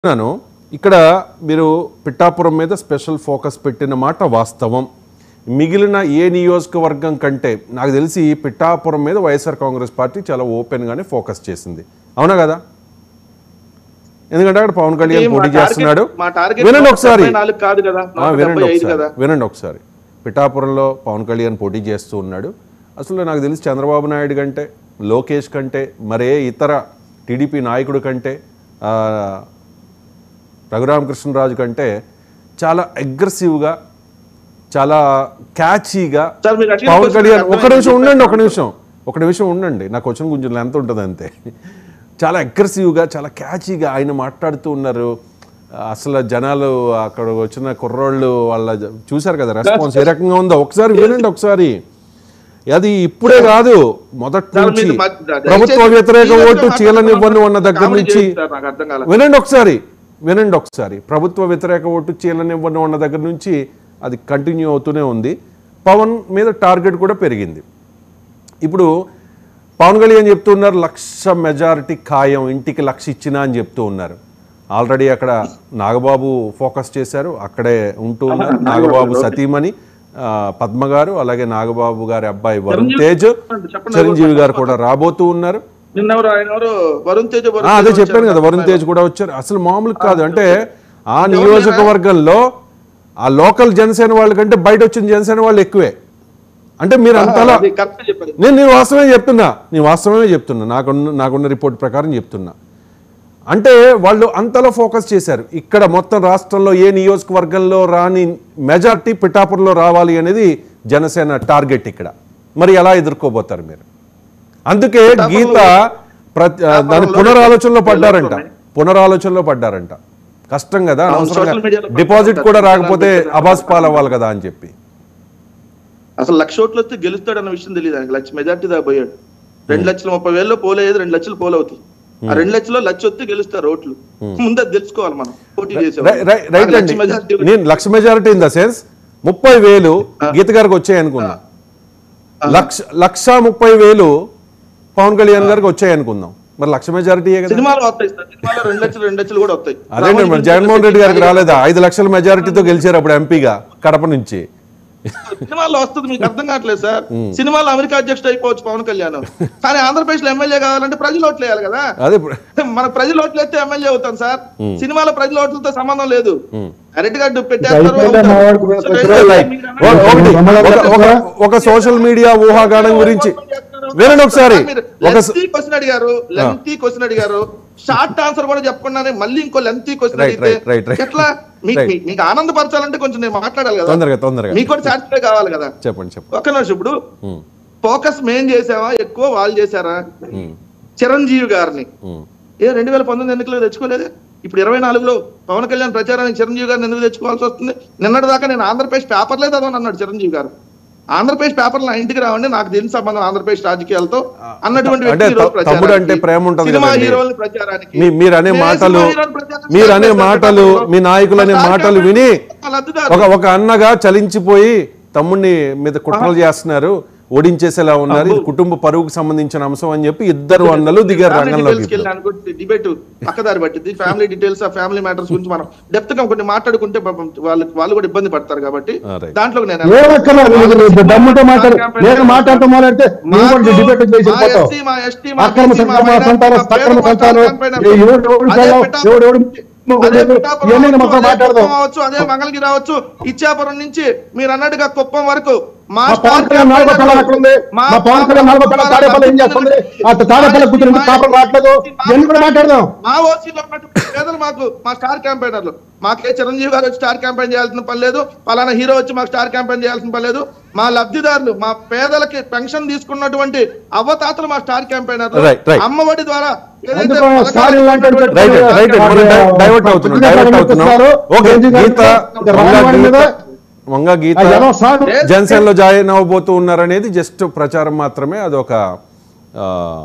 చెప్తున్నాను ఇక్కడ మీరు పిఠాపురం మీద స్పెషల్ ఫోకస్ పెట్టిన మాట వాస్తవం మిగిలిన ఏ నియోజకవర్గం కంటే నాకు తెలిసి పిఠాపురం మీద వైఎస్ఆర్ కాంగ్రెస్ పార్టీ చాలా ఓపెన్గానే ఫోకస్ చేసింది అవునా కదా ఎందుకంటే అక్కడ పవన్ కళ్యాణ్ మా పోటీ target- చేస్తున్నాడు మా target వినండి నూట ఒకసారి డెబ్బై నాలుగు కాదు కదా ఆ, నూట వినండి డెబ్బై ఐదు ఒకసారి కదా వినండి ఒకసారి పిఠాపురంలో పవన్ కళ్యాణ్ పోటీ చేస్తూ ఉన్నాడు అసలు నాకు తెలిసి చంద్రబాబు నాయుడు కంటే లోకేష్ కంటే మరే ఇతర టీడీపీ నాయకుడు కంటే ఆ, రఘురామకృష్ణరాజు కంటే చాలా అగ్రెసివ్గా చాలా క్యాచీగా సార్ మీరు అడిగిన పవన్ question కళ్యాణ్ నాకు ఒక అర్థమైంది. నిమిషం ఉండండి ఒక నిమిషం ఒక నిమిషం ఉండండి నాకు వచ్చిన కొంచెం ఎంత ఉంటుంది అంతే చాలా అగ్రెసివ్గా చాలా క్యాచీగా ఆయన మాట్లాడుతూ ఉన్నారు అసలు జనాలు అక్కడ వచ్చిన కుర్రోళ్ళు వాళ్ళ జ- చూశారు కదా రెస్పాన్స్ ఏ రకంగా ఉందో ఒకసారి వినండి ఒకసారి అది ఇప్పుడే కాదు మొదటి సార్, నుంచి మీరు మధ్య- దయచేసి ప్రభుత్వ వ్యతిరేక మీరు ఓటు మాట్లాడుతున్న చీలనివ్వను అన్న దగ్గర కామెడీ నుంచి చేయండి సార్, నాకు అర్థం కాలేదు. వినండి ఒకసారి వినండి ఒకసారి ప్రభుత్వ వ్యతిరేక ఓటు చీలనివ్వను అన్న దగ్గర నుంచి అది కంటిన్యూ అవుతూనే ఉంది పవన్ మీద టార్గెట్ కూడా పెరిగింది ఇప్పుడు పవన్ కళ్యాణ్ చెప్తున్నారు లక్ష మెజారిటీ ఖాయం ఇంటికి లక్ష ఇచ్చినా అని చెప్తూ ఉన్నారు ఆల్రెడీ అక్కడ నాగబాబు ఫోకస్ చేశారు అక్కడే ఉంటూ ఉన్నారు నాగబాబు సతీమణి ఆ, పద్మ గారు అలాగే నాగబాబు గారి అబ్బాయి వరుణ్ తేజ్ చెప్పండి. చిరంజీవి గారు కూడా రాబోతూ ఉన్నారు నిన్నెవరు ఆయన ఎవరు వరుణ్ తేజ్ వరుణ్ ఆ, అదే తేజ్ చెప్పాను కదా వచ్చారు. వరుణ్ తేజ్ కూడా వచ్చారు అసలు మామూలు కాదు అంటే ఆ నియోజకవర్గంలో ఆ లోకల్ జనసేన వాళ్ళకంటే బయట వచ్చిన జనసేన వాళ్ళు ఎక్కువే అంటే మీరు అంతలా అది కరెక్ట్ చెప్పారు నేను నేను వాస్తవమే చెప్తున్నా నేను వాస్తవమే చెప్తున్నా నాకున్న నాకున్న రిపోర్ట్ ప్రకారం చెప్తున్నా అంటే వాళ్ళు అంతలా ఫోకస్ చేశారు ఇక్కడ మొత్తం రాష్ట్రంలో ఏ నియోజకవర్గంలో రాని మెజార్టీ పిఠాపురంలో రావాలి అనేది జనసేన టార్గెట్ ఇక్కడ మరి ఎలా ఎదుర్కోబోతారు మీరు అందుకే గీత ప్రతి ఆ, దాని పునరాలోచనలో పడ్డారంట పునరాలోచనలో పడ్డారంట కష్టం కదా అనవసరంగా social media లో డిపాజిట్ కూడా రాకపోతే అబాస్ పాలు అవ్వాలి కదా అని చెప్పి అసలు లక్ష ఓట్లు వస్తే గెలుస్తాడన్న విషయం తెలియదు ఆయనకి లక్ష మెజార్టీ దాకా పోయాడు రెండు లక్షల ముప్పై వేలలో పోలేదు రెండు లక్షలు పోలవుతాయి ఆ రెండు లక్షలో లక్ష వస్తే గెలుస్తారు ఓట్లు ముందు అది తెలుసుకోవాలి మనం పోటీ చేసే రై- రై- రైట్ అండి మెజార్టీ నేను లక్ష మెజారిటీ ఇన్ ద సెన్స్ ముప్పై వేలు గీత గారికి వచ్చాయి అనుకున్నా లక్ష లక్ష ముప్పై వేలు పవన్ కళ్యాణ్ గారికి వచ్చాయి అనుకుందాం మరి లక్ష మెజారిటీయే కదా సినిమాలు వస్తాయి సార్ సినిమాలో రెండు లక్షలు రెండు లక్షలు కూడా వస్తాయి అదేంటి మరి జగన్మోహన్ రెడ్డి గారికి రాలేదా ఐదు లక్షల మెజారిటీతో గెలిచారు అప్పుడు ఎంపీగా కడప నుంచి సినిమాలో వస్తుంది మీకు అర్థం కావట్లేదు సార్ సినిమాలో అమెరికా అధ్యక్షుడు అయిపోవచ్చు పవన్ కళ్యాణ్ కానీ ఆంధ్రప్రదేశ్ లో ఎమ్మెల్యే కావాలంటే ప్రజలు ఓట్లు వేయాలి కదా అదే మన ప్రజలు ఓట్లు వేస్తే ఎమ్మెల్యే అవుతాం సార్ సినిమాలో ప్రజల ఓట్లతో సంబంధం లేదు అరటి గడ్డు పెట్టేస్తారు అయిపోయిందా మా వాడికి అవుతారు. పెద్ద Right. ఒక- ఒకటి, ఒక- ఒక- ఒక సోషల్ మీడియా ఊహాగానం గురించి వినండి ఒకసారి ఒక స- లెంతీ క్వశ్చన్ అడిగారు లెంతీ క్వశ్చన్ అడిగారు షార్ట్ ఆన్సర్ కూడా చెప్పకుండానే మళ్ళీ ఇంకో లెంతీ క్వశ్చన్ Right, అడిగితే right, right, right. ఎట్లా మీకు Right. మీకు- మీకు ఆనందపరచాలంటే కొంచెం నేను మాట్లాడాలి కదా తొందరగా తొందరగా మీకు కూడా సాటిస్ఫై కావాలి కదా చెప్పండి చెప్పండి ఒక్క నిమిషం ఇప్పుడు ఉమ్, ఫోకస్ మేం చేసావా ఎక్కువ వాళ్ళు చేశారా ఉమ్, చిరంజీవి గారిని ఉమ్. ఏ రెండు వేల పంతొమ్మిది ఎన్నికలు తెచ్చుకోలేదే ఇప్పుడు ఇరవై నాలుగులో పవన్ కళ్యాణ్ ప్రచారానికి చిరంజీవి గారిని ఎందుకు తెచ్చుకోవాల్సి వస్తుంది నిన్నటి దాకా నేను ఆంధ్రప్రదేశ్ పేపర్లే చదవను అన్నాడు చిరంజీవి గారు ఆంధ్రప్రదేశ్ పేపర్ నా ఇంటికి రావండి నాకు తెలిసిన సంబంధం ఆంధ్రప్రదేశ్ రాజకీయాలతో అన్నటువంటి వ్యక్తి అంటే ఈ రోజు త- తమ్ముడు ప్రచారానికి, అంటే ప్రేమ ఉంటది సినిమా కదండి. హీరోల ప్రచారానికి మీ- మీరు అనే ఏ మాటలు సినిమా హీరోల ప్రచారానికి మీరు అనే చేస్తారు మాటలు పేపర్లో? మీ నాయకులు అనే మా మాటలు కార్యకర్తలు విని వాళ్ళ లబ్ధిదారులు. ఒక ఒక అన్నగా చలించిపోయి తమ్ముడిని మీద కుట్రలు చేస్తున్నారు ఓడించేసేలా ఉన్నారు ఇది కుటుంబ పరువుకు సంబంధించిన అంశం అని చెప్పి ఇద్దరు అన్నలు దిగారు ఫ్యామిలీ రంగంలోకి డీటెయిల్స్కి వెళ్ళి అనుకుంటే డిబేట్ పక్కదారి పట్టింది ఫ్యామిలీ డీటెయిల్స్ ఆ ఫ్యామిలీ మ్యాటర్స్ గురించి మనం డెప్త్ గా కొన్ని మాట్లాడుకుంటే పాపం వాళ్ళు వాళ్ళు కూడా ఇబ్బంది పడతారు కాబట్టి ఆ, right. దాంట్లో నేను ఏమక్కర్లా నీకు దమ్ముతో మాట్లాడు నేను మాట్లాడుతూ మొదలెడితే నువ్వు కూడా డిబేట్ చేసి మా పోతావు ఎస్సీ, మా ఎస్టీ, మా అక్రమ బీసీ, మా సక్రమ మైనారిటీ, సంతానం మా సక్రమ పేద సంతానం వర్గాల ఎవడు ఎవడు అదే పిల్లలు, పిఠాపురం ఎవడు ఎవడు అదే పిఠాపురం ఇవన్నీ అవచ్చు, మొత్తం అదే మాట్లాడదాం కుప్పం అవచ్చు అదే మంగళగిరి అవచ్చు ఇచ్చాపురం నుంచి మీరు అన్నట్టుగా కుప్పం వరకు మా మా పవన్ కళ్యాణ్ నాలుగో పిల్లలు అక్కడ ఉంది మా పవన్ కళ్యాణ్ నాలుగో పిల్లలు తాడేపల్లి ఏం చేస్తుంది ఆ తాడేపల్లి కూతురు ఎందుకు కాపురం రావట్లేదు ఇవన్నీ కూడా మాట్లాడదాం మా ఓసీలో ఉన్నటువంటి పేదలు మాకు మా స్టార్ క్యాంపెయినర్లు మాకే చిరంజీవి గారు వచ్చి స్టార్ క్యాంపెయిన్ చేయాల్సిన పని లేదు పలానా హీరో వచ్చి మాకు స్టార్ క్యాంపెయిన్ చేయాల్సిన పని లేదు మా లబ్ధిదారులు మా పేదలకి పెన్షన్ తీసుకున్నటువంటి అవ్వతాతలు మా స్టార్ క్యాంపెయినర్లు Right, right. అమ్మఒడి ద్వారా ఏదైతే అందుకో పథకాలు స్టార్ ఇలాంటి వాడు ఉన్నటువంటి రైట్ రైట్ మనం డై- డైవర్ట్ అవుతున్నాం డైవర్ట్ అవుతున్నాం ఓకే గీత వంగ గీత వంగ గీత సార్ జనసేనలో జాయిన్ అవ్వబోతూ ఉన్నారనేది జస్ట్ ప్రచారం మాత్రమే అదొక ఆ,